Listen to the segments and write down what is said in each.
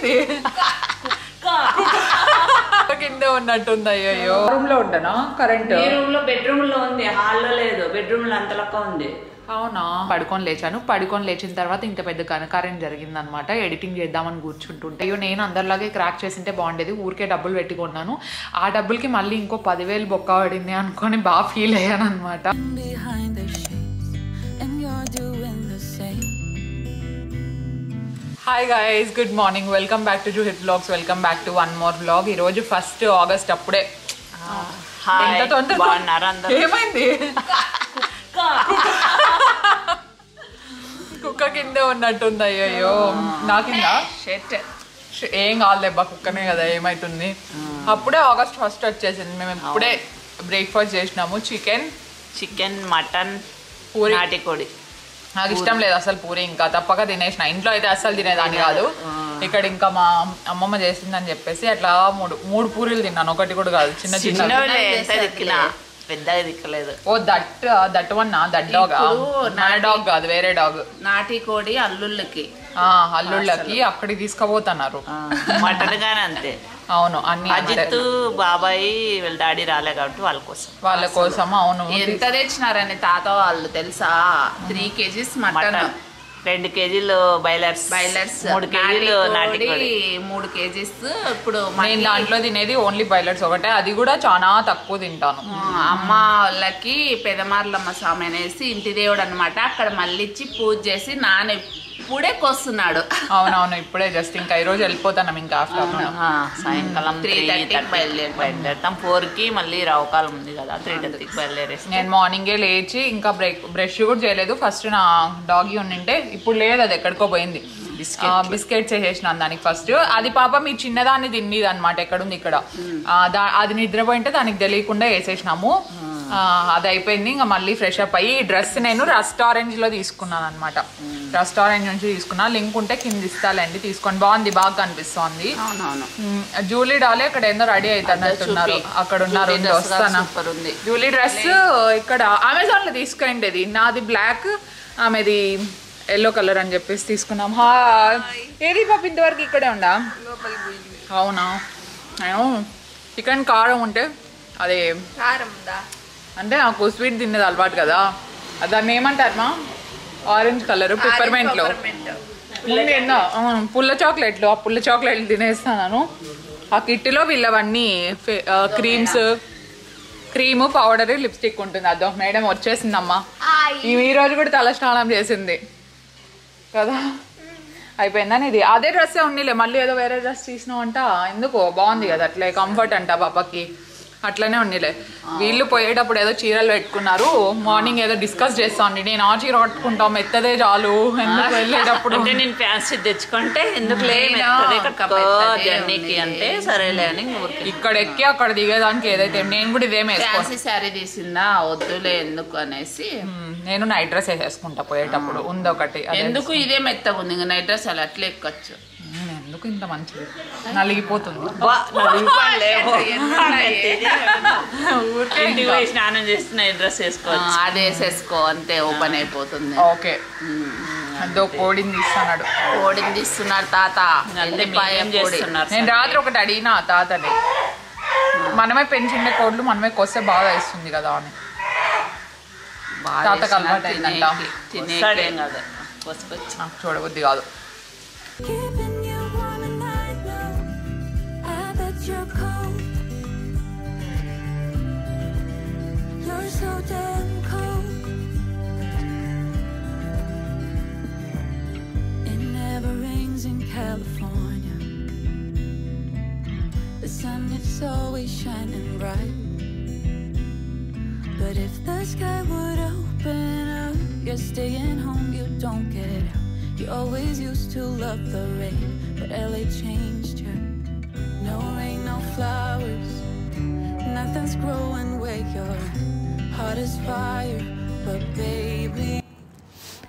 ఏమైంది కింద ఉన్నట్టుంది అయ్యో రూమ్ లో ఉంటానా కరెంట్ ఈ రూమ్ లో బెడ్రూమ్ లో ఉంది హాల్లో లేదు బెడ్రూమ్ లో అంతలక్క ఉంది అవునా పడుకొని లేచాను పడుకొని లేచిన తర్వాత ఇంత పెద్ద కనకార్యం జరిగింది అనమాట ఎడిటింగ్ చేద్దామని కూర్చుంటుంటే అయ్యో నేను అందరిలాగే క్రాక్ చేసింటే బాగుండేది ఊరికే డబ్బులు పెట్టుకున్నాను ఆ డబ్బులకి మళ్ళీ ఇంకో పదివేలు బొక్క పడింది అనుకొని బాగా ఫీల్ అయ్యాను అనమాట behind the shades, and you're doing the same. Hi guys good morning welcome back to జూ హిట్ vlogs welcome back to one more vlog ఈ రోజు ఫస్ట్ ఆగస్ట్ అప్పుడే హాయ్ ఎంత తొందరగా బాగున్నారా అందరూ ఏమైంది కుక్క కింద ఉన్నట్టుంది అయ్యో నా కింద షెట్ ష్- ఏం కాదులేబ్బా కుక్కనే కదా ఏమైతుంది అప్పుడే ఆగస్ట్ ఫస్ట్ వచ్చేసింది మేము ఇప్పుడే బ్రేక్ఫాస్ట్ చేసినాము చికెన్ చికెన్ మటన్ పూరి. నాటికోడి నాకు ఇష్టం లేదు అసలు పూరి ఇంకా తప్పక తినేసిన ఇంట్లో అయితే అస్సలు తినేదాన్ని కాదు ఇక్కడ ఇంకా మా అమ్మమ్మ చేసిందని చెప్పేసి అట్లా మూడు మూడు పూరీలు తిన్నాను ఒకటి కూడా కాదు చిన్న చిన్న చిన్నవిలే ఎంత దిక్కినా పెద్దగా దిక్కలేదు oh that that one that dog మన డాగ్ కాదు వేరే డాగ్ నాటి కోడి అల్లుళ్ళకి అల్లుళ్ళకి అక్కడికి తీసుకుపోతున్నారు మటన్ గానీ అంతే అవును అన్ని అంతే. అజిత్ బాబాయ్ వీళ్ళ డాడీ రాలే కాబట్టి వాళ్ళ కోసం వాళ్ళ కోసం అవును ఎంత తెచ్చినారని తాత వాళ్ళు తెలుసా త్రీ కేజీస్ మటన్ మటన్ రెండు కేజీలు బైలర్స్ బైలర్స్ మూడు కేజీలు నాటికోడి నాటికోడి మూడు కేజీస్ ఇప్పుడు నేను మళ్ళీ, దాంట్లో తినేది ఓన్లీ బైలర్స్ ఒకటే అది కూడా చాలా తక్కువ తింటాను ఆ, అమ్మ వాళ్ళకి పెదమార్లమ్మ స్వామి అనేసి ఇంటి దేవుడు అనమాట అక్కడ మళ్ళీ ఇచ్చి పూజ చేసి నాన్న ఇప్పుడే కొస్తున్నాడు అవునవును ఇప్పుడే జస్ట్ ఇంకా ఈ రోజు వెళ్ళిపోతాను ఇంకా ఆఫ్టర్నూన్ ఆ, సాయంకాలం త్రీ 3:30 కి థర్టీ బయలుదేరుతాం. బయలుదేరుతాం ఫోర్ కి మళ్ళీ రావకాలం ఉంది కదా త్రీ థర్టీకి బయలుదేరేసి నేను మార్నింగే లేచి ఇంకా బ్రేక్ బ్రష్ కూడా చేయలేదు ఫస్ట్ నా డాగి ఉండింటే ఇప్పుడు లేదు అది ఎక్కడికో పోయింది బిస్కెట్స్ వేసేసినాను దానికి ఫస్ట్ అది పాప మీ చిన్నదాన్ని తిన్నది అనమాట ఎక్కడుంది ఇక్కడ ఆ, దా- అది నిద్రపోయింటే దానికి తెలియకుండా వేసేసినాము ఆ, అది అయిపోయింది ఇంకా మళ్ళీ ఫ్రెష్ అప్ అయ్యి డ్రెస్ నేను రస్ట్ ఆరెంజ్ లో తీసుకున్నాను అనమాట రస్ట్ ఆరెంజ్ నుంచి తీసుకున్నా లింక్ ఉంటే కింద ఇస్తాలండి తీసుకొని బాగుంది బాగా కనిపిస్తోంది అవునవును మ్, జూలీ డాలే అక్కడ ఏందో రెడీ అవుతున్నట్టున్నారు అక్కడ ఉన్నారు ఉంది, వస్తానా సూపర్ ఉంది జూలీ డ్రెస్ ఇక్కడ అమెజాన్ లో తీసుకుంటే ఇది నాది బ్లాక్ ఆమెది ఎల్లో కలర్ అని చెప్పేసి తీసుకున్నాం హా ఏది పాప ఇంతవరకు ఇక్కడే ఉండా అవునా నేను చికెన్ కారం ఉంటే అది అంటే నాకు స్వీట్ తినేది అలవాటు కదా దాన్ని ఏమంటారు మా ఆరెంజ్ కలర్ పిప్పర్మెంట్ లో ముందు ఎన్నో ఆ, పుల్ల చాక్లెట్లు ఆ పుల్ల చాక్లెట్లు తినేస్తాను ఆ కిట్లో వీళ్ళవన్నీ క్రీమ్స్ క్రీమ్ పౌడర్ లిప్స్టిక్ ఉంటుంది అదో మేడం వచ్చేసిందమ్మా ఈమె ఈ రోజు కూడా తల స్నానం చేసింది కదా అయిపోయిందని ఇది అదే డ్రెస్ ఉన్నిలే మళ్ళీ ఏదో వేరే డ్రెస్ తీసినావు అంట ఎందుకు బాగుంది కదా అట్లే కంఫర్ట్ అంట పాపకి అట్లనే ఉన్నిలే వీళ్ళు పోయేటప్పుడు ఏదో చీరలు పెట్టుకున్నారు మార్నింగ్ ఏదో డిస్కస్ చేస్తాండి నేను ఆ చీర కట్టుకుంటాం మెత్తదే చాలు ఎందుకు వెళ్ళేటప్పుడు అంటే నేను ఫ్యాన్సీ తెచ్చుకుంటే ఎందుకు నేను ఒక పెద్దదే జర్నీకి ఉంది. అంటే సరేలే అని ఊరికే ఇక్కడ ఎక్కి అక్కడ దిగేదానికి ఏదైతే నేను కూడా ఇదేం వేసుకోను ఫ్యాన్సీ శారీ తీసిందా వద్దులే ఎందుకు అనేసి మ్మ్. నేను నైట్ డ్రెస్ వేసేసుకుంటా పోయేటప్పుడు ఉంది ఒకటి అదే ఎందుకు ఇదే మెత్తగా ఉంది ఇంకా నైట్ డ్రెస్ అలా అట్లా ఎక్కొచ్చు మ్మ్. ఎందుకు ఇంత మంచిది నలిగిపోతుంది బా, నా రూపాయలు లేవు. ఎన్నున్నాయి? ఇంటికి పోయి స్నానం చేసి నైట్ డ్రెస్ ఆ, వేసుకోవచ్చు అది వేసేసుకో అంతే ఓపెన్ అయిపోతుంది ఓకే అదో కోడిని తీస్తున్నాడు కోడిని తీస్తున్నారు తాత అంటే ఎల్లిపాయ మీరేం పొడి చేస్తున్నారు నేను రాత్రి ఒకటి అడిగిన ఆ తాతని మనమే పెంచిండే కోడ్లు మనమే కొస్తే బాగా ఇస్తుంది కదా అని బాగా తాతకు వేసినా అలవాటు అయిందంట. తినేకి- తినేకి. వస్తాడేం కాదు వసుకొచ్చి నాకు చూడబుద్ధి కాదు Keeping you warm and I know I bet you're cold. You're so damn cold. It never rains in California. The sun is always shining bright. But if the sky would open up, you're staying home, you don't get out. You always used to love the rain, but LA changed you. No rain, no flowers, nothing's growing where your heart is fire. But baby,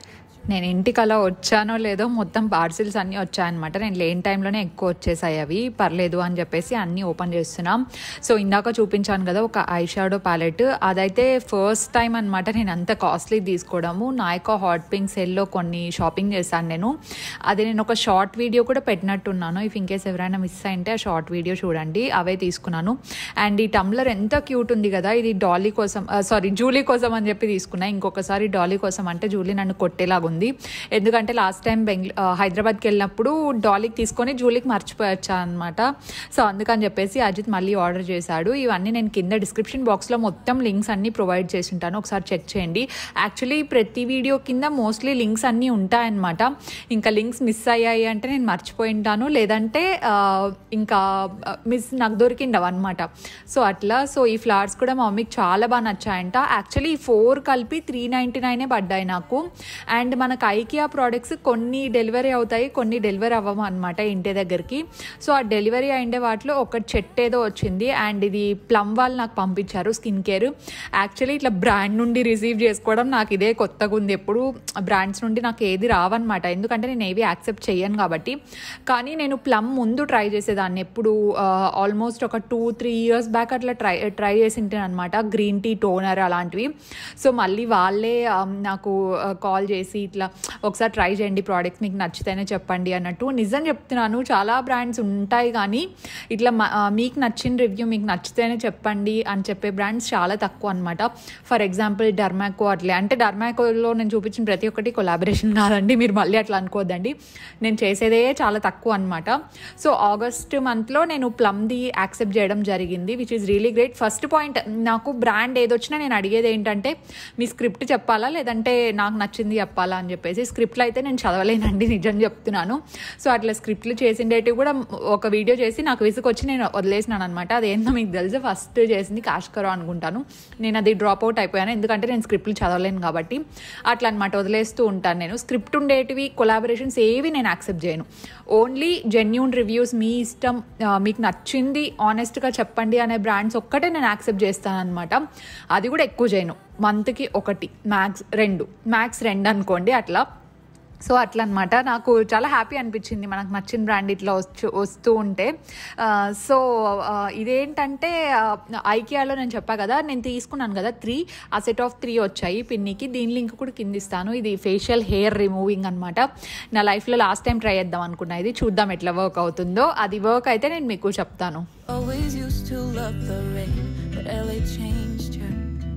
నేను ఇంటికి అలా వచ్చానో లేదో మొత్తం parcels అన్నీ వచ్చాయన్నమాట నేను లేని టైంలోనే ఎక్కువ వచ్చేసాయి అవి పర్లేదు అని చెప్పేసి అన్నీ ఓపెన్ చేస్తున్నాం సో ఇందాక చూపించాను కదా ఒక ఐ షాడో ప్యాలెట్ అదైతే ఫస్ట్ టైం అనమాట నేను అంత కాస్ట్లీ తీసుకోవడము నాయక హాట్ పింక్ సెల్లో కొన్ని షాపింగ్ చేశాను నేను అది నేను ఒక షార్ట్ వీడియో కూడా పెట్టినట్టున్నాను ఇఫ్ ఇన్కేస్ ఎవరైనా మిస్ అయింటే ఆ షార్ట్ వీడియో చూడండి అవే తీసుకున్నాను అండ్ ఈ టంబ్లర్ ఎంత క్యూట్ ఉంది కదా ఇది డాలీ కోసం సారీ జూలీ కోసం అని చెప్పి తీసుకున్నా ఇంకొకసారి డాలీ కోసం అంటే జూలీ నన్ను కొట్టేలాగా ఉంది ఎందుకంటే లాస్ట్ టైం బెంగళూ హైదరాబాద్కి వెళ్ళినప్పుడు డాలీకి తీసుకొని జూలీకి మర్చిపోయొచ్చా అనమాట సో అందుకని చెప్పేసి అజిత్ మళ్ళీ ఆర్డర్ చేశాడు ఇవన్నీ నేను కింద డిస్క్రిప్షన్ బాక్స్లో మొత్తం లింక్స్ అన్నీ ప్రొవైడ్ చేసి ఉంటాను ఒకసారి చెక్ చేయండి యాక్చువల్లీ ప్రతి వీడియో కింద మోస్ట్లీ లింక్స్ అన్నీ ఉంటాయన్నమాట ఇంకా లింక్స్ మిస్ అయ్యాయి అంటే నేను మర్చిపోయి ఉంటాను లేదంటే ఆ, ఇంకా మిస్ నాకు దొరికిండవు అనమాట సో అట్లా సో ఈ ఫ్లవర్స్ కూడా మా మమ్మీకి చాలా బాగా నచ్చాయంట యాక్చువల్లీ ఈ ఫోర్ కలిపి త్రీ నైంటీ నైనే పడ్డాయి నాకు అండ్ మనకు ఐకియా ప్రోడక్ట్స్ కొన్ని డెలివరీ అవుతాయి కొన్ని డెలివరీ అవ్వము అనమాట ఇంటి దగ్గరికి సో ఆ డెలివరీ అయిండే వాటిలో ఒక చెట్టు ఏదో వచ్చింది అండ్ ఇది ప్లమ్ వాళ్ళు నాకు పంపించారు స్కిన్ కేర్ యాక్చువల్లీ ఇట్లా బ్రాండ్ నుండి రిసీవ్ చేసుకోవడం నాకు ఇదే కొత్తగా ఉంది ఎప్పుడు బ్రాండ్స్ నుండి నాకు ఏది రావన్నమాట ఎందుకంటే నేను ఏవి యాక్సెప్ట్ చేయను కాబట్టి కానీ నేను ప్లమ్ ముందు ట్రై చేసేదాన్ని ఎప్పుడు ఆల్మోస్ట్ ఒక టూ త్రీ ఇయర్స్ బ్యాక్ అట్లా ట్రై ట్రై చేసి అనమాట గ్రీన్ టీ టోనర్ అలాంటివి సో మళ్ళీ వాళ్ళే ఆ, నాకు కాల్ చేసి ఇట్లా ఒకసారి ట్రై చేయండి ప్రోడక్ట్స్ మీకు నచ్చితేనే చెప్పండి అన్నట్టు నిజం చెప్తున్నాను చాలా బ్రాండ్స్ ఉంటాయి కానీ ఇట్లా మ- ఆ, మీకు నచ్చిన రివ్యూ మీకు నచ్చితేనే చెప్పండి అని చెప్పే బ్రాండ్స్ చాలా తక్కువ అనమాట ఫర్ ఎగ్జాంపుల్ డర్మాకో అట్లే అంటే డర్మాకోలో నేను చూపించిన ప్రతి ఒక్కటి కొలాబరేషన్ కాదండి మీరు మళ్ళీ అట్లా అనుకోవద్దండి నేను చేసేదే చాలా తక్కువ అనమాట సో ఆగస్ట్ మంత్లో నేను ప్లమ్ది యాక్సెప్ట్ చేయడం జరిగింది which is really great first point నాకు బ్రాండ్ ఏదొచ్చినా నేను అడిగేది ఏంటంటే మీ స్క్రిప్ట్ చెప్పాలా లేదంటే నాకు నచ్చింది చెప్పాలా అని చెప్పేసి స్క్రిప్ట్లు అయితే నేను చదవలేనండి నిజం చెప్తున్నాను సో అట్లా స్క్రిప్ట్లు చేసిండేటివి కూడా ఒక వీడియో చేసి నాకు విసుకొచ్చి నేను వదిలేసినాను అనమాట అదేందో మీకు తెలుసు ఫస్ట్ చేసింది కాష్కరో అనుకుంటాను నేను అది డ్రాప్ అవుట్ అయిపోయాను ఎందుకంటే నేను స్క్రిప్ట్లు చదవలేను కాబట్టి అట్లా అనమాట వదిలేస్తూ ఉంటాను నేను స్క్రిప్ట్ ఉండేటివి కొలాబరేషన్స్ ఏవి నేను యాక్సెప్ట్ చేయను ఓన్లీ జెన్యున్ రివ్యూస్ మీ ఇష్టం ఆ, మీకు నచ్చింది ఆనెస్ట్గా చెప్పండి అనే బ్రాండ్స్ ఒక్కటే నేను యాక్సెప్ట్ చేస్తాను అనమాట అది కూడా ఎక్కువ చేయను మంత్కి ఒకటి మ్యాక్స్ రెండు మ్యాక్స్ రెండు అనుకోండి అట్లా సో అట్లా అనమాట నాకు చాలా హ్యాపీ అనిపించింది మనకు నచ్చిన బ్రాండ్ ఇట్లా వచ్చు వస్తూ ఉంటే ఆ, సో ఆ, ఇదేంటంటే ఆ, ఐకియాలో నేను చెప్పా కదా నేను తీసుకున్నాను కదా త్రీ ఆ సెట్ ఆఫ్ త్రీ వచ్చాయి పిన్నికి దీని లింక్ కూడా కింద ఇస్తాను ఇది ఫేషియల్ హెయిర్ రిమూవింగ్ అనమాట నా లైఫ్లో లాస్ట్ టైం ట్రై చేద్దాం అనుకున్నా ఇది చూద్దాం ఎట్లా వర్క్ అవుతుందో అది వర్క్ అయితే నేను మీకు చెప్తాను Always used to love the rain, but LA changed her.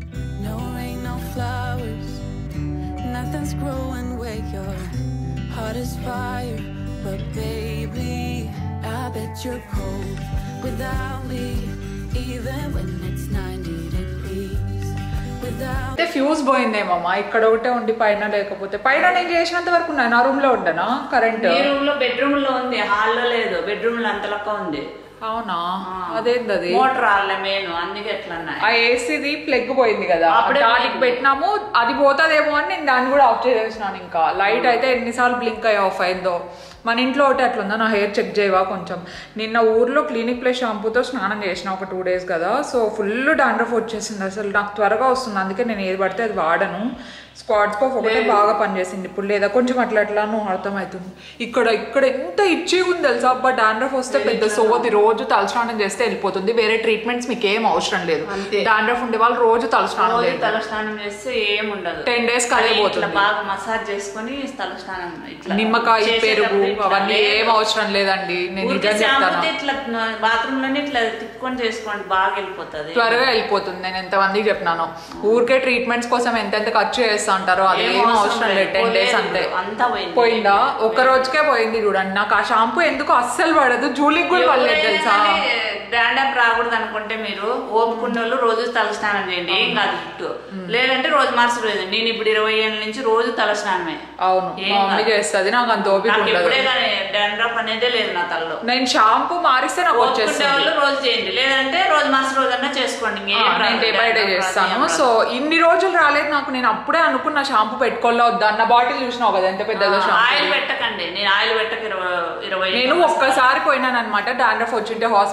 No rain, no flowers. Nothing's growing where your heart is fire. But baby, I bet you're cold without me, even when it's 90 degrees. Without అయితే fuse పోయిందేమమ్మా ఇక్కడ ఒకటే ఉండి పైన లేకపోతే పైన నేను చేసినంత వరకు నా రూమ్ లో ఉండనా కరెంట్ ఈ రూమ్ లో బెడ్రూమ్ లో ఉంది హాల్లో లేదు బెడ్రూమ్ లో అంతలక్క ఉంది అవునా అదేంది అది మోటార్ రాళ్ళ మెయిన్ అందుకే ఎట్లా ఉన్నాయి ఆ ఏసీది ప్లగ్ పోయింది కదా అప్పుడే దానికి పోయింది. పెట్టినాము అది పోతుందేమో అని నేను దాన్ని కూడా ఆఫ్ చేసేసినాను ఇంకా లైట్ అయితే ఎన్నిసార్లు బ్లింక్ అయ్యి ఆఫ్ అయిందో మన ఇంట్లో ఒకటి అట్లుందా నా హెయిర్ చెక్ చేయవా కొంచెం నిన్న ఊర్లో క్లినిక్ ప్లస్ షాంపూతో స్నానం చేసిన ఒక టూ డేస్ కదా సో ఫుల్ డాండ్రఫ్ వచ్చేసింది అసలు నాకు త్వరగా వస్తుంది అందుకే నేను ఏది పడితే అది వాడను స్క్వాడ్స్ పఫ్ ఒకటే బాగా పనిచేసింది ఇప్పుడు లేదా కొంచెం అట్లా అట్లా నువ్వు అర్థమవుతుంది ఇక్కడ ఇక్కడ ఎంత ఇచ్చిగా ఉంది తెలుసా అబ్బా డాండ్రఫ్ వస్తే పెద్ద సోది రోజు తలస్నానం చేస్తే వెళ్ళిపోతుంది వేరే ట్రీట్మెంట్స్ మీకు ఏం అవసరం లేదు అంతే. డాండ్రఫ్ ఉండే వాళ్ళు రోజు తలస్నానం రోజు చేయాలి తల స్నానం చేస్తే ఏం ఉండదు 10 days కి అదే కానీ పోతుంది. ఇట్లా బాగా మసాజ్ చేసుకొని తల స్నానం ఇట్లా నిమ్మకాయ చేసేటప్పుడు పెరుగు ఇట్లా అవన్నీ లేదు. ఏం అవసరం లేదండి నేను ఊరికే నిజం చెప్తాను shampoo తో ఇట్లా బాత్రూమ్ లోనే ఇట్లా తిప్పుకొని చేసుకోండి బాగా వెళ్ళిపోతుంది త్వరగా వెళ్ళిపోతుంది నేను ఎంతమందికి చెప్పినాను ఊరికే ట్రీట్మెంట్స్ కోసం ఎంతెంత ఖర్చు చేస్తా అంటారో అది ఏం ఏం అవసరం అవసరం లేదు లేదు. టెన్ డేస్ పోలేదు. అంతే అంతా పోయింది. పోయిందా ఒక రోజుకే పోయింది చూడండి నాకు ఆ షాంపూ ఎందుకు అస్సలు పడదు జూలికి కూడా పడలేదు తెలుసా డాండప్ రాకూడదు అనుకుంటే మీరు ఓపుకున్న వాళ్ళు రోజు తల స్నానం చేయండి ఏం కాదు జుట్టు లేదంటే రోజు మార్చి రోజు నేను ఇప్పుడు ఇరవై ఏళ్ళ నుంచి రోజు తల స్నానమే అవును ఏం మా మమ్మీ కాదు. చేస్తుంది నాకు అంత ఓపిక నాకు ఉండదు ఎప్పుడే కానీ డాండ్రఫ్ అనేదే లేదు నా తలలో నేను షాంపూ మారిస్తే నాకు ఓపుకునే వచ్చేస్తుంది వాళ్ళు రోజు చేయండి లేదంటే రోజు మార్చి రోజు అన్నా చేసుకోండి ఆ, ఇంకేం నేను రాదు. డే బై డే dandruff చేస్తాను రాదు, ఏం సో రాదు. ఇన్ని రోజులు రాలేదు నాకు నేను అప్పుడే అనుకున్న షాంపూ పెట్టుకోవాలా వద్దా అన్న బాటిల్ చూసినావు కదా ఎంత పెద్దదో ఆయిల్ షాంపూ పెట్టకండి నేను ఆయిల్ పెట్టక ఇరవై ఇరవై నేను ఒక్కసారి పోయినాను అనమాట డాండ్రఫ్ వచ్చింటే హాస్పిటల్ కి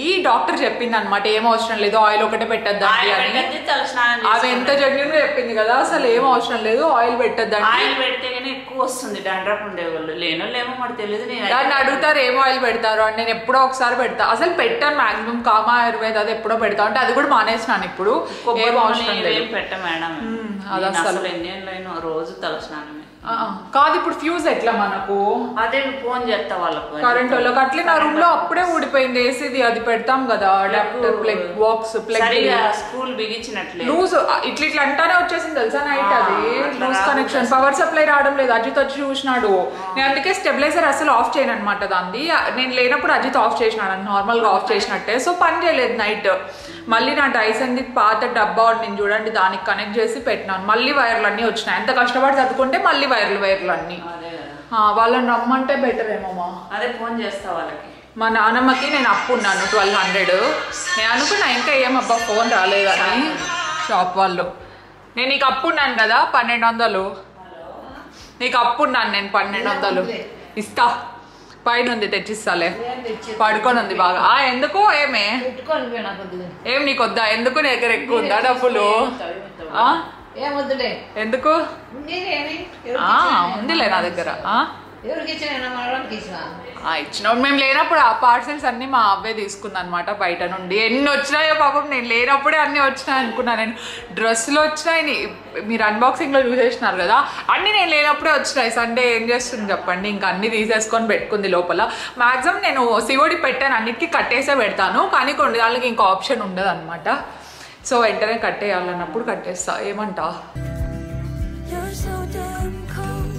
కి డాక్టర్ చెప్పింది అనమాట ఏం అవసరం లేదు ఆయిల్ ఒకటే పెట్టద్దండి ఆయిల్ అని పెట్టద్దు, తలస్నానం అవి ఎంత జెన్యున్ గా చెప్పింది కదా అసలు ఏం అవసరం లేదు ఆయిల్ పెట్టద్దండి ఆయిల్ పెడితే కానీ ఎక్కువ వస్తుంది డాండ్రఫ్ ఉండేవాళ్ళు లేనో లేమో మరి తెలియదు నేను దాన్ని అడుగుతారు ఏం ఆయిల్ పెడతారు అని నేను ఎప్పుడో ఒకసారి పెడతా అసలు పెట్టాను మాక్సిమం కామా ఆయుర్వేద అది ఎప్పుడో పెడతా అంటే అది కూడా మానేసినాను ఇప్పుడు ఏం అవసరం ఏం లేదు పెట్ట మేడం అది నేను అస్సలు. అసలు ఎన్ని ఏళ్ళైనా రోజు తలస్నానమే ఆ, ఆ. కాదు ఇప్పుడు ఫ్యూజ్ ఎట్లా మనకు అదే ఫోన్ చేస్తా వాళ్ళకు కరెంట్ వాళ్ళకి అట్లే నా రూమ్ లో అప్పుడే ఊడిపోయింది ఏసీది అది పెడతాం కదా అడాప్టర్ ప్లగ్ బాక్స్ ప్లగ్ సరిగా స్కూల్ బిగించినట్లే లూజ్ ఇట్లా ఇట్లా అంటానే వచ్చేసింది తెలుసా నైట్ అది అట్లా లూజ్ కనెక్షన్ పవర్ సప్లై రావడం లేదు అజిత్ వచ్చి చూసినాడు నేను అందుకే స్టెబిలైజర్ అసలు ఆఫ్ చేయను అనమాట దాన్ని నేను లేనప్పుడు అజిత్ ఆఫ్ చేసినాడు నార్మల్ గా ఆఫ్ చేసినట్టే సో పని చేయలేదు నైట్ మళ్ళీ నా డైసన్ది పాత డబ్బా నేను చూడండి దానికి కనెక్ట్ చేసి పెట్టినాను మళ్ళీ వైర్లు అన్నీ వచ్చినాయి ఎంత కష్టపడి చదువుకుంటే మళ్ళీ వైర్లు వైర్లు అన్నీ అదే కదా ఆ, వాళ్ళని రమ్మంటే బెటర్ ఏమోమా అదే ఫోన్ చేస్తా వాళ్ళకి మా నాన్నమ్మకి నేను అప్పు ఉన్నాను ట్వెల్వ్ హండ్రెడ్ నేను అనుకున్నా ఇంకా ఏమబ్బా ఫోన్ రాలేదని షాప్ వాళ్ళు నేను నీకు అప్పు ఉన్నాను కదా పన్నెండు వందలు నీకు అప్పు ఉన్నాను నేను పన్నెండు వందలు ఇస్తా పైన ఉంది తెచ్చిస్తాలే పడుకొని ఉంది బాగా ఆ ఎందుకు ఏమే పెట్టుకొని పోయినా కొద్దిగా ఏం నీకు వద్దా ఎందుకు నీ దగ్గర ఎక్కువ ఉందా డబ్బులు ఆ? ఏమొద్దులే ఎందుకు నేనేమి ఆ, ఉందిలే నా దగ్గర ఆ? ఎవరికి ఇచ్చిన మనవాళ్ళకి ఇచ్చిన ఆ, ఇచ్చినప్పుడు మేము లేనప్పుడు ఆ పార్సల్స్ అన్ని మా అవ్వే తీసుకుంది అనమాట బయట నుండి ఎన్ని వచ్చినాయో పాపం నేను లేనప్పుడే అన్ని వచ్చినాయి అనుకున్నా నేను డ్రెస్సులు వచ్చినాయి నీ- మీరు అన్బాక్సింగ్ లో చూసేసినారు కదా అన్ని నేను లేనప్పుడే వచ్చినాయి సండే ఏం చేస్తుంది చెప్పండి ఇంకా అన్ని తీసేసుకొని పెట్టుకుంది లోపల మాక్సిమం నేను సివోడి పెట్టాను అన్నిటికీ కట్టేసే పెడతాను కానీ కొన్ని దానికి ఇంకా ఆప్షన్ ఉండదు అనమాట సో వెంటనే కట్టేయాలన్నప్పుడు కట్టేస్తా ఏమంటా You're so damn cold.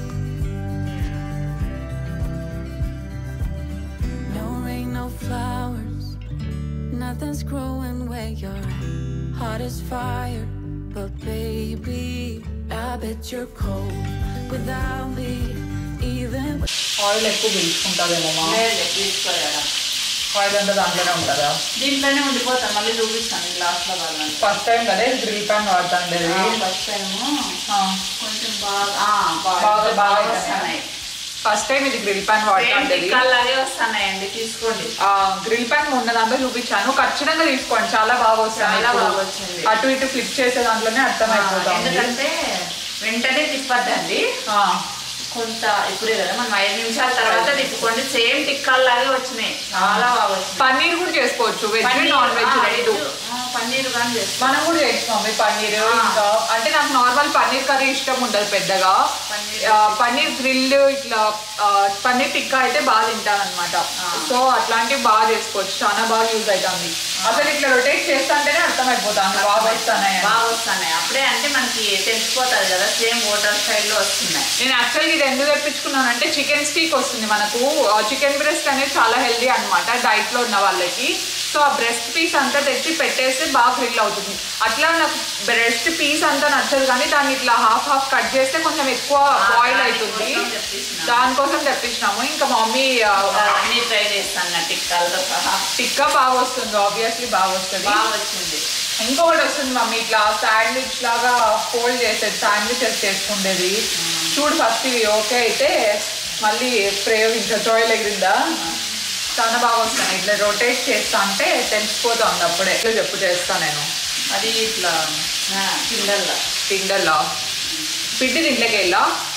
No rain, no flowers. Nothing's growing where you're at. Heart is fire, but baby, I bet you're cold without me. Even with oil ఎక్కువ పిలుచుకుంటుందేమో మా లేదు తీసుకోలేడా ఆయిల్ అంతా దాంట్లోనే ఉంటుందా దీంట్లోనే ఉండిపోతాను మళ్ళీ చూపిస్తాను గ్లాస్ లో వాళ్ళని ఫస్ట్ టైం కదా గ్రిల్ ప్యాన్ వాడుతుండేది ఫస్ట్ టైము ఆ. కొంచెం బాగా ఆ, బాగా- బాగా బాగా బాగా వస్తున్నాయి. వస్తున్నాయి ఫస్ట్ టైం ఇది గ్రిల్ ప్యాన్ వాడుతుండేది టిక్కాలాగే వస్తున్నాయండి తీసుకోండి ఆ గ్రిల్ ప్యాన్ ఉన్న దాంట్లో చూపించాను ఖచ్చితంగా తీసుకోండి చాలా బాగా వస్తుంది చాలా ఇప్పుడు. బాగా వచ్చింది. అటు ఇటు ఫ్లిప్ చేసే దాంట్లోనే అర్థమైపోతుంది ఎందుకంటే వెంటనే తిప్పద్దండి ఆ, కొంత ఇప్పుడే కదా మనం ఐదు నిమిషాల తర్వాత తిప్పుకోండి సేమ్ టిక్కాల్లాగే వచ్చినాయి చాలా బాగా వచ్చినాయి పన్నీర్ కూడా చేసుకోవచ్చు వెజ్ పన్నీర్, నాన్ వెజ్ ఆ, రెండు వెజ్, ఆ, పన్నీర్ కానీ చేస్తాం మనం కూడా చేస్తాం మమ్మీ పన్నీర్ ఆ. ఇంకా అంటే నాకు నార్మల్ పన్నీర్ కర్రీ ఇష్టం ఉండదు పెద్దగా పన్నీర్ ఆ, పన్నీర్ గ్రిల్ ఇట్లా ఆ, పన్నీర్ టిక్కా అయితే బాగా తింటాను అనమాట సో అట్లాంటివి బాగా చేసుకోవచ్చు చాలా బాగా యూజ్ అవుతుంది అసలు ఇట్లా రొటేట్ చేస్తుంటేనే అర్థమైపోతుంది బాగా వస్తున్నాయి అని. బాగా వస్తున్నాయి అప్పుడే అంటే మనకి తెలిసిపోతుంది కదా సేమ్ హోటల్ స్టైల్లో వస్తున్నాయి నేను యాక్చువల్గా ఇది ఎందుకు తెప్పించుకున్నాను అంటే చికెన్ స్టీక్ వస్తుంది మనకు చికెన్ బ్రెస్ట్ అనేది చాలా హెల్దీ అనమాట డైట్ లో ఉన్న వాళ్ళకి సో ఆ బ్రెస్ట్ పీస్ అంతా తెచ్చి పెట్టేస్తే బాగా గ్రిల్ అవుతుంది అట్లా నాకు బ్రెస్ట్ పీస్ అంతా నచ్చదు కానీ దాన్ని ఇట్లా హాఫ్ హాఫ్ కట్ చేస్తే కొంచెం ఎక్కువ బాయిల్ అవుతుంది దానికోసం తెప్పించినాం. దానికోసం తెప్పించినాము ఇంకా మమ్మీ అన్ని ట్రై చేస్తాను నా టిక్కాలతో సహా టిక్కా బాగా వస్తుంది ఆబ్వియస్లీ బాగా వస్తుంది బాగా వచ్చింది ఇంకొకటి వస్తుంది మమ్మీ ఇట్లా శాండ్విచ్ లాగా ఫోల్డ్ చేసేది శాండ్విచెస్ చేసుకుండేది చూడు ఫస్ట్ ఇవి ఓకే అయితే మళ్ళీ ప్రయోగించవచ్చు ఆయిల్ ఎగిరిందా చాలా బాగా వస్తాను ఇట్లా రొటేట్ చేస్తా అంటే తెలిసిపోతుంది అప్పుడే ఇట్లా చెప్పు చేస్తా నేను అది ఇట్లా కిందల్లా పిండల్లా పిండి దీంట్లోకి వెళ్ళా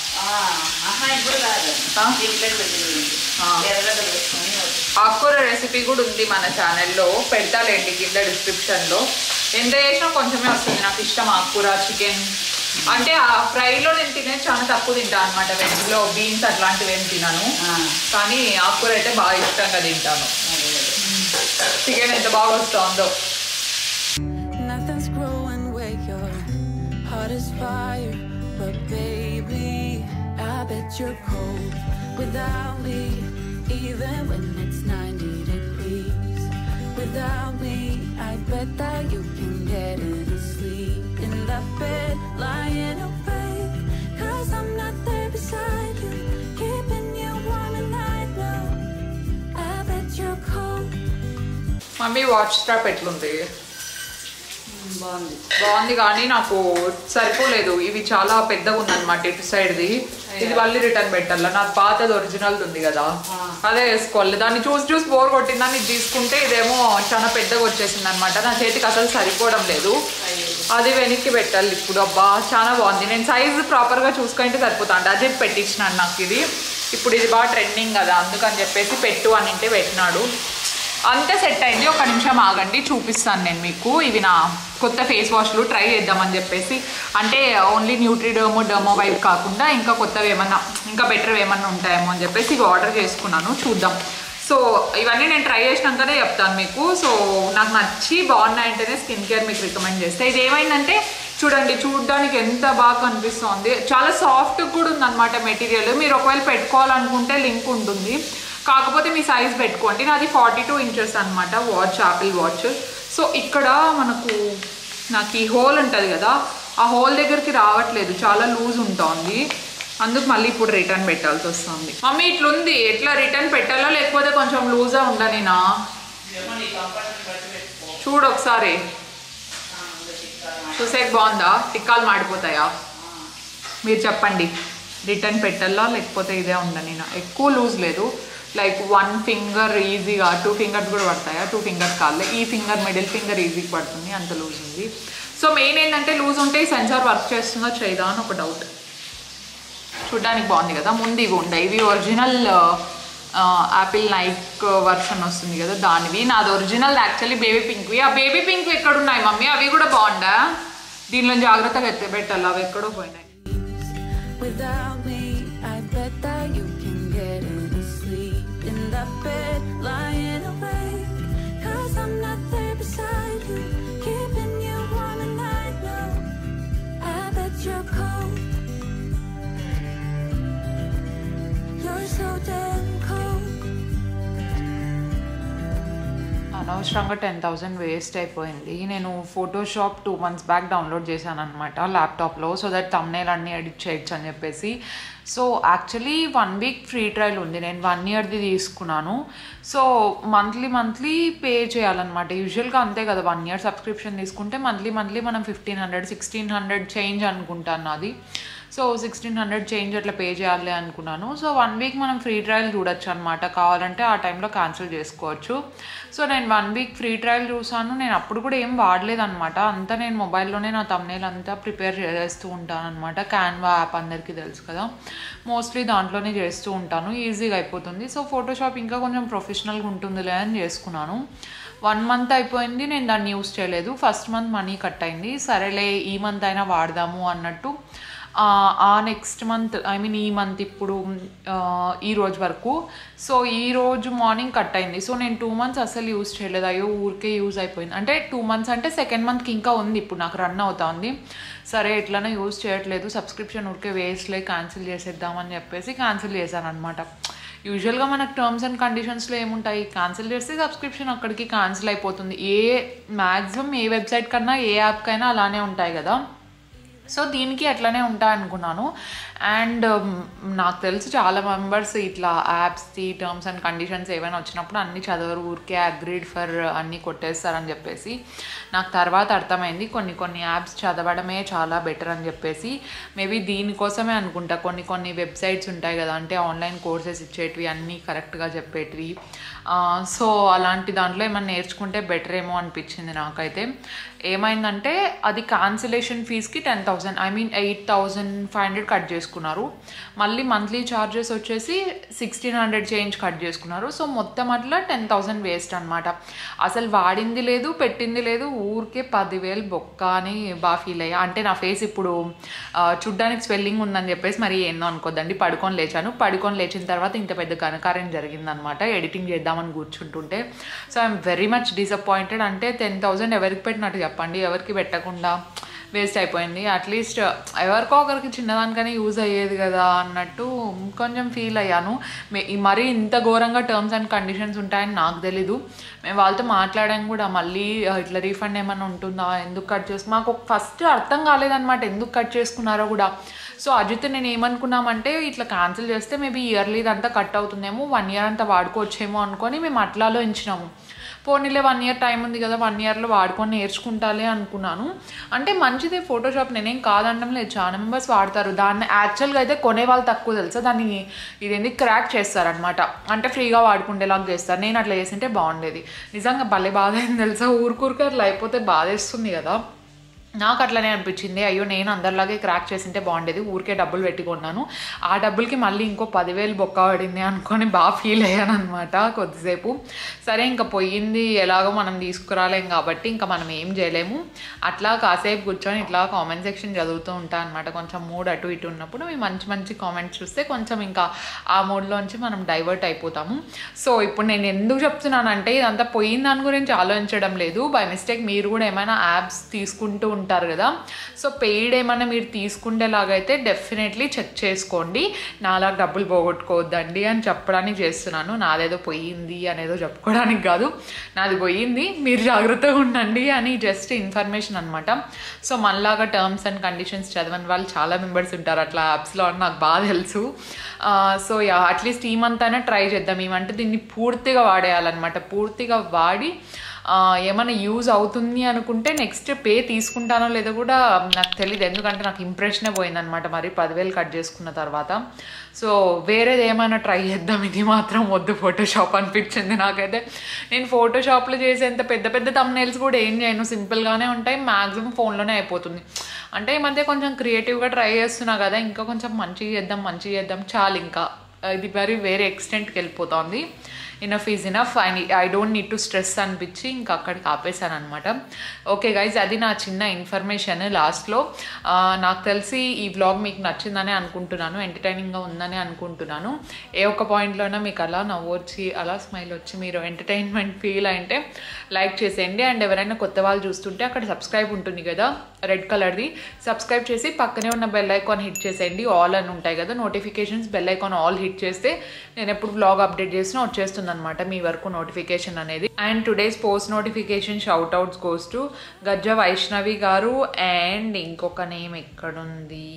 ఆహా ఇప్పుడు కాదు ఆ? దీంట్లోకి వెళ్ళింది ఆ. ఎర్రగడ్డ వేసుకొని వద్దు. ఆకుకూర రెసిపీ కూడా ఉంది మన ఛానల్లో పెడతాలేండి కింద డిస్క్రిప్షన్లో ఎంత చేసినా కొంచెమే వస్తుంది నాకు ఇష్టం ఆకుకూర చికెన్ అంటే ఆ ఫ్రైలో నేను తినేది చాలా తక్కువ తింటాను అనమాట వెజ్లో బీన్స్ అట్లాంటివి ఏం తినను ఆ, కానీ ఆకుకూర అయితే బాగా ఇష్టంగా తింటాను అదే అదే. చికెన్ ఎంత బాగా వస్తుందో Nothing's growing where your heart is fire. But baby, I bet you're cold without me. Even when it's 90 degrees. Without me, I bet that you can get any sleep in that bed, lying awake. Cause I'm not there beside you, keeping you warm at night. No, I bet you're cold. Mummy watch strap ఎట్లుంది బాగుంది బాగుంది కానీ నాకు సరిపోలేదు ఇవి చాలా పెద్దగా ఉందన్నమాట ఇటు సైడ్ది ఇది మళ్ళీ రిటర్న్ పెట్టాలా నాకు పాతది ఒరిజినల్ ఉంది కదా అదే వేసుకోవాలి దాన్ని చూసి చూసి బోర్ కొట్టిందని ఇది తీసుకుంటే ఇదేమో చాలా పెద్దగా వచ్చేసింది అనమాట నా చేతికి అసలు సరిపోవడం లేదు అది వెనక్కి పెట్టాలి ఇప్పుడు అబ్బా చాలా బాగుంది నేను సైజ్ ప్రాపర్గా చూసుకుంటే సరిపోతాను అజిత్ పెట్టించినాడు నాకు ఇది ఇప్పుడు ఇది బాగా ట్రెండింగ్ కదా అందుకని చెప్పేసి పెట్టు అని అంటే పెట్టినాడు అంతే సెట్ అయింది ఒక నిమిషం ఆగండి చూపిస్తాను నేను మీకు ఇవి నా కొత్త ఫేస్ వాష్లు ట్రై చేద్దామని చెప్పేసి అంటే ఓన్లీ న్యూట్రిడర్మో డర్మో వైప్ కాకుండా ఇంకా కొత్తవి ఏమన్నా ఇంకా బెటర్ ఏమన్నా ఉంటాయేమో అని చెప్పేసి ఇవి ఆర్డర్ చేసుకున్నాను చూద్దాం సో ఇవన్నీ నేను ట్రై చేసినాకనే చెప్తాను మీకు సో నాకు నచ్చి బాగున్నాయంటేనే స్కిన్ కేర్ మీకు రికమెండ్ చేస్తే ఇది ఏమైందంటే చూడండి చూడడానికి ఎంత బాగా కనిపిస్తుంది చాలా సాఫ్ట్ కూడా ఉందన్నమాట మెటీరియల్ మీరు ఒకవేళ పెట్టుకోవాలనుకుంటే లింక్ ఉంటుంది కాకపోతే మీ సైజ్ పెట్టుకోండి నాది ఫార్టీ టూ ఇంచెస్ అనమాట వాచ్ యాపిల్ వాచ్ సో ఇక్కడ మనకు నాకు ఈ హోల్ ఉంటుంది కదా ఆ హోల్ దగ్గరికి రావట్లేదు చాలా లూజ్ ఉంటుంది అందుకు మళ్ళీ ఇప్పుడు రిటర్న్ పెట్టాల్సి వస్తుంది మమ్మీ ఇట్లుంది ఎట్లా రిటర్న్ పెట్టాలా లేకపోతే కొంచెం లూజా ఉండనినా చూడు ఒకసారి చూసేకి బాగుందా టిక్కాలు మాడిపోతాయా మీరు చెప్పండి రిటర్న్ పెట్టాలా లేకపోతే ఇదే ఉండని ఎక్కువ లూజ్ లేదు లైక్ వన్ ఫింగర్ ఈజీగా టూ ఫింగర్స్ కూడా పడతాయా టూ ఫింగర్స్ కాదులే ఈ ఫింగర్ మిడిల్ ఫింగర్ ఈజీగా పడుతుంది అంత లూజ్ ఉంది సో మెయిన్ ఏంటంటే లూజ్ ఉంటే ఈ సెన్సార్ వర్క్ చేస్తుందో చేయదా అని ఒక డౌట్ చూడ్డానికి బాగుంది కదా ముందు ఇవి ఉండే ఇవి ఒరిజినల్ యాపిల్ నైక్ వర్షన్ వస్తుంది కదా దానివి నాది ఒరిజినల్ యాక్చువల్లీ బేబీ పింక్వి ఆ బేబీ పింక్ ఎక్కడ ఉన్నాయి మమ్మీ అవి కూడా బాగుండా దీనిలో జాగ్రత్తగా ఎత్తి పెట్టాలి అవి ఎక్కడో పోయినాయి Without me, I bet that you can get any sleep in that bed, lying awake. Cause I'm not there beside you, keeping you warm at night. No, I bet you're cold. You're so damn cold. అనవసరంగా ten thousand waste అయిపోయింది నేను Photoshop two months back download చేశాను అనమాట ల్యాప్టాప్లో so that thumbnail అన్నీ edit చేయొచ్చు అని చెప్పేసి so actually one week free trial ఉంది నేను వన్ ఇయర్ది తీసుకున్నాను సో మంత్లీ మంత్లీ పే చేయాలన్నమాట యూజువల్గా అంతే కదా వన్ ఇయర్ సబ్స్క్రిప్షన్ తీసుకుంటే మంత్లీ మంత్లీ మనం fifteen hundred sixteen hundred change అనుకుంటాను నాది సో సిక్స్టీన్ హండ్రెడ్ చేంజ్ అట్లా పే చేయాలి అనుకున్నాను సో వన్ వీక్ మనం ఫ్రీ ట్రయల్ చూడొచ్చు అనమాట కావాలంటే ఆ టైంలో క్యాన్సిల్ చేసుకోవచ్చు సో నేను వన్ వీక్ ఫ్రీ ట్రయల్ చూసాను నేను అప్పుడు కూడా ఏం వాడలేదు అనమాట అంతా నేను మొబైల్లోనే నా తమ్నేల్ అంతా ప్రిపేర్ చేస్తూ ఉంటాను అనమాట క్యాన్వా యాప్ అందరికీ తెలుసు కదా మోస్ట్లీ దాంట్లోనే చేస్తూ ఉంటాను ఈజీగా అయిపోతుంది సో ఫోటోషాప్ ఇంకా కొంచెం ప్రొఫెషనల్గా ఉంటుందిలే అని చేసుకున్నాను వన్ మంత్ అయిపోయింది నేను దాన్ని యూస్ చేయలేదు ఫస్ట్ మంత్ మనీ కట్ అయింది సరేలే ఈ మంత్ అయినా వాడదాము అన్నట్టు ఆ, ఆ నెక్స్ట్ మంత్ ఐ మీన్ ఈ మంత్ ఇప్పుడు ఆ, ఈ రోజు వరకు సో ఈ రోజు మార్నింగ్ కట్ అయింది సో నేను టూ మంత్స్ అసలు యూజ్ చేయలేదు అయ్యో ఊరికే యూజ్ అయిపోయింది అంటే టూ మంత్స్ అంటే సెకండ్ మంత్కి ఇంకా ఉంది ఇప్పుడు నాకు రన్ అవుతా ఉంది సరే ఎట్లనే యూజ్ చేయట్లేదు సబ్స్క్రిప్షన్ ఊరికే వేస్ట్లే క్యాన్సిల్ చేసేద్దామని చెప్పేసి క్యాన్సిల్ చేశాను అనమాట యూజువల్గా మనకు టర్మ్స్ అండ్ కండిషన్స్లో ఏముంటాయి క్యాన్సిల్ చేస్తే సబ్స్క్రిప్షన్ అక్కడికి క్యాన్సిల్ అయిపోతుంది ఏ మ్యాక్సిమం ఏ వెబ్సైట్ కన్నా ఏ యాప్కైనా అలానే ఉంటాయి కదా సో దీనికి అట్లనే ఉంటాయి అనుకున్నాను అండ్ నాకు తెలిసి చాలా మెంబర్స్ ఇట్లా యాప్స్ది టర్మ్స్ అండ్ కండిషన్స్ ఏమైనా వచ్చినప్పుడు అన్ని చదవరు ఊరికే అగ్రీడ్ ఫర్ అన్నీ కొట్టేస్తారని చెప్పేసి నాకు తర్వాత అర్థమైంది కొన్ని కొన్ని యాప్స్ చదవడమే చాలా బెటర్ అని చెప్పేసి మేబీ దీనికోసమే అనుకుంటా కొన్ని కొన్ని వెబ్సైట్స్ ఉంటాయి కదా అంటే ఆన్లైన్ కోర్సెస్ ఇచ్చేటివి అన్నీ కరెక్ట్గా చెప్పేటివి సో అలాంటి దాంట్లో ఏమైనా నేర్చుకుంటే బెటర్ ఏమో అనిపించింది నాకైతే ఏమైందంటే అది కాన్సిలేషన్ ఫీజ్కి ten thousand I mean eight thousand five hundred cut చేసుకున్నారు మళ్ళీ మంత్లీ ఛార్జెస్ వచ్చేసి సిక్స్టీన్ హండ్రెడ్ చేంజ్ కట్ చేసుకున్నారు సో మొత్తం అట్లా టెన్ థౌసండ్ వేస్ట్ అనమాట అసలు వాడింది లేదు పెట్టింది లేదు ఊరికే పదివేలు బొక్క అని బాగా ఫీల్ అయ్యా అంటే నా ఫేస్ ఇప్పుడు ఆ, చూడ్డానికి స్వెల్లింగ్ ఉందని చెప్పేసి మరి ఏందో అనుకోద్దండి పడుకొని లేచాను పడుకొని లేచిన తర్వాత ఇంత పెద్ద ఘనకార్యం జరిగిందనమాట ఎడిటింగ్ చేద్దామని కూర్చుంటుంటే so I'm very much disappointed అంటే టెన్ థౌసండ్ ఎవరికి పెట్టినట్టు చెప్పండి ఎవరికి పెట్టకుండా వేస్ట్ అయిపోయింది అట్లీస్ట్ ఎవరికో ఒకరికి చిన్నదానికనే యూజ్ అయ్యేది కదా అన్నట్టు కొంచెం ఫీల్ అయ్యాను మే- ఈ మరీ ఇంత ఘోరంగా టర్మ్స్ అండ్ కండిషన్స్ ఉంటాయని నాకు తెలీదు మేము వాళ్ళతో మాట్లాడాం కూడా మళ్ళీ ఆ, ఇట్లా రీఫండ్ ఏమైనా ఉంటుందా ఎందుకు కట్ చేసు మాకు ఫస్ట్ అర్థం కాలేదన్నమాట ఎందుకు కట్ చేసుకున్నారో కూడా సో అజిత్ నేను ఏమనుకున్నామంటే ఇట్లా క్యాన్సిల్ చేస్తే మేబీ ఇయర్లీ ఇదంతా కట్ అవుతుందేమో వన్ ఇయర్ అంతా వాడుకోవచ్చేమో అనుకొని మేము అట్లా ఆలోచించినాము పోనీలే వన్ ఇయర్ టైం ఉంది కదా వన్ ఇయర్లో వాడుకొని నేర్చుకుంటాలే అనుకున్నాను అంటే మంచిదే ఫోటోషాప్ నేనేం కాదనడం లేదు చాలా మెంబర్స్ వాడతారు దాన్ని యాక్చువల్గా అయితే కొనే వాళ్ళు తక్కువ తెలుసా దాన్ని ఇదేంది క్రాక్ చేస్తారనమాట అంటే ఫ్రీగా వాడుకుంటేలాగా చేస్తారు నేను అట్లా చేసింటే బాగుండేది నిజంగా భలే బాధ అయింది తెలుసా ఊరుకూరికి అట్లా అయిపోతే బాధేస్తుంది కదా నాకు అట్లనే అనిపించింది అయ్యో నేను అందరిలాగే క్రాక్ చేసింటే బాగుండేది ఊరికే డబ్బులు పెట్టుకున్నాను ఆ డబ్బులకి మళ్ళీ ఇంకో పదివేలు బొక్క పడింది అనుకొని బాగా ఫీల్ అయ్యాను అనమాట కొద్దిసేపు సరే ఇంకా పోయింది ఎలాగో మనం తీసుకురాలేం కాబట్టి ఇంకా మనం ఏం చేయలేము అట్లా కాసేపు కూర్చొని ఇట్లా కామెంట్ సెక్షన్ చదువుతూ ఉంటాను అనమాట కొంచెం మూడ్ అటు ఇటు ఉన్నప్పుడు మీ మంచి మంచి కామెంట్స్ చూస్తే కొంచెం ఇంకా ఆ మూడ్లోంచి మనం డైవర్ట్ అయిపోతాము సో ఇప్పుడు నేను ఎందుకు చెప్తున్నానంటే ఇదంతా పోయిన దాని గురించి ఆలోచించడం లేదు బై మిస్టేక్ మీరు కూడా ఏమైనా యాప్స్ తీసుకుంటూ ఉంటారు కదా సో పెయిడ్ ఏమైనా మీరు తీసుకుంటేలాగైతే డెఫినెట్లీ చెక్ చేసుకోండి నాలా డబ్బులు పోగొట్టుకోవద్దండి అని చెప్పడానికి చేస్తున్నాను నాదేదో పోయింది అనేదో చెప్పుకోవడానికి కాదు నాది పోయింది మీరు జాగ్రత్తగా ఉండండి అని జస్ట్ ఇన్ఫర్మేషన్ అనమాట సో మనలాగా టర్మ్స్ అండ్ కండిషన్స్ చదవని వాళ్ళు చాలా మెంబర్స్ ఉంటారు అట్లా యాప్స్లో అని నాకు బాగా తెలుసు సో యా అట్లీస్ట్ ఈ మంత్ అయినా ట్రై చేద్దాం ఏమంటే దీన్ని పూర్తిగా వాడేయాలన్నమాట పూర్తిగా వాడి ఆ, ఏమైనా యూజ్ అవుతుంది అనుకుంటే నెక్స్ట్ పే తీసుకుంటానో లేదో కూడా నాకు తెలియదు ఎందుకంటే నాకు ఇంప్రెషనే పోయిందనమాట మరి పదివేలు కట్ చేసుకున్న తర్వాత సో వేరేది ఏమైనా ట్రై చేద్దాం ఇది మాత్రం వద్దు ఫోటోషాప్ అనిపించింది నాకైతే నేను ఫోటోషాప్లో చేసేంత పెద్ద పెద్ద తమ్నైల్స్ కూడా ఏం చేయను సింపుల్గానే ఉంటాయి మ్యాక్సిమం ఫోన్లోనే అయిపోతుంది అంటే ఈ మధ్య కొంచెం క్రియేటివ్గా ట్రై చేస్తున్నా కదా ఇంకా కొంచెం మంచిగా చేద్దాం మంచిగా చేద్దాం చాలు ఇంకా ఇది మరి వేరే ఎక్స్టెంట్కి వెళ్ళిపోతుంది enough is enough I I don't need to stress అనిపించి ఇంకా అక్కడికి ఆపేశాను అనమాట ఓకే గైజ్ అది నా చిన్న ఇన్ఫర్మేషన్ లాస్ట్లో నాకు తెలిసి ఈ వ్లాగ్ మీకు నచ్చిందని అనుకుంటున్నాను ఎంటర్టైనింగ్గా ఉందని అనుకుంటున్నాను ఏ ఒక్క పాయింట్లోనే మీకు అలా నవ్వు వచ్చి అలా స్మైల్ వచ్చి మీరు ఎంటర్టైన్మెంట్ ఫీల్ అంటే లైక్ చేసేయండి అండ్ ఎవరైనా కొత్త వాళ్ళు చూస్తుంటే అక్కడ సబ్స్క్రైబ్ ఉంటుంది కదా రెడ్ కలర్ది సబ్స్క్రైబ్ చేసి పక్కనే ఉన్న బెల్ ఐకాన్ హిట్ చేసేయండి ఆల్ అని ఉంటాయి కదా notifications bell icon all hit చేస్తే నేను ఎప్పుడు బ్లాగ్ అప్డేట్ చేసినా వచ్చేస్తుంది అనమాట మీ వరకు నోటిఫికేషన్ అనేది and today's post notification shout outs goes to Gajja Vaishnavi గారు అండ్ ఇంకొక నేమ్ ఎక్కడుంది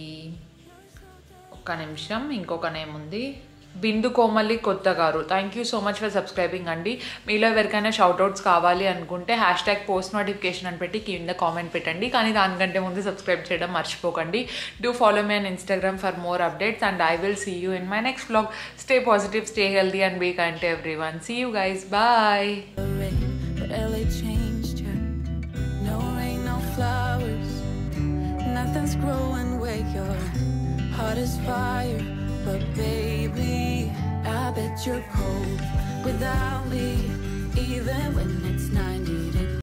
ఒక్క నిమిషం ఇంకొక నేమ్ ఉంది బిందు కోమల్లి కొత్త గారు thank you so much for subscribing అండి మీలో ఎవరికైనా షౌట్అవుట్స్ కావాలి అనుకుంటే హ్యాష్ ట్యాగ్ పోస్ట్ నోటిఫికేషన్ అని పెట్టి కింద కామెంట్ పెట్టండి కానీ దానికంటే ముందు సబ్స్క్రైబ్ చేయడం మర్చిపోకండి do follow me on Instagram for more updates and I will see you in my next vlog stay positive stay healthy and be kind to everyone see you guys bye rain, but LA changed her. No rain, no flowers. Nothing's growing where your heart is fire. But baby, I bet you're cold without me. Even when it's 90